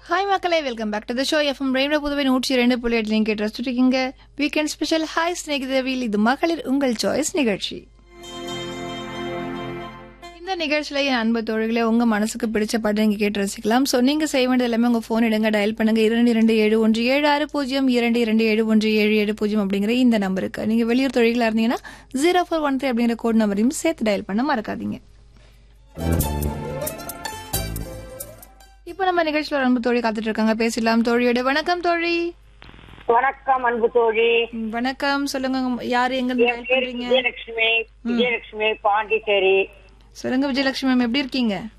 hi மக்களே welcome back to the show FM rainbow Puduvai நூற்றி இரண்டு புள்ளி எட்டு நீங்கள் கேட்டு இருக்கீங்க வீக்கெண்ட் ஸ்பெஷல் ஹாய் ஸ்நேகிதவில் இது மகளிர் உங்கள் சாய்ஸ் நிகழ்ச்சி இந்த நிகழ்ச்சியில என் அன்பு தோழிகளே உங்க மனசுக்கு பிடிச்ச பாட்டு நீங்க கேட்டு ரசிக்கலாம் ஸோ நீங்க செய்ய வேண்டியது எல்லாமே உங்க போன் எடுங்க டயல் பண்ணுங்க இரண்டு இரண்டு ஏழு ஒன்று ஏழு ஆறு பூஜ்ஜியம் இரண்டு இரண்டு ஏழு ஒன்று ஏழு ஏழு பூஜ்ஜியம் அப்படிங்கிற இந்த நம்பருக்கு நீங்க வெளியூர் தொழில்களா இருந்தீங்கன்னா ஜீரோ ஃபோர் ஒன் த்ரீ அப்படிங்கிற கோட் நம்பரையும் சேர்த்து டயல் பண்ண மறக்காதீங்க இப்போ நம்ம நிகழ்ச்சியில் ஒரு அன்பு தோழி காத்துட்டு இருக்காங்க பேசலாம் தோழியோட வணக்கம் தோழி வணக்கம் அன்பு தோழி ம், வணக்கம் சொல்லுங்க உங்க- யாரு எங்க இருந்து என் டயல் பேரு பண்றீங்க விஜயலட்சுமி விஜயலட்சுமி பாண்டிச்சேரி சொல்லுங்க விஜயலட்சுமி மேம் எப்படி இருக்கீங்க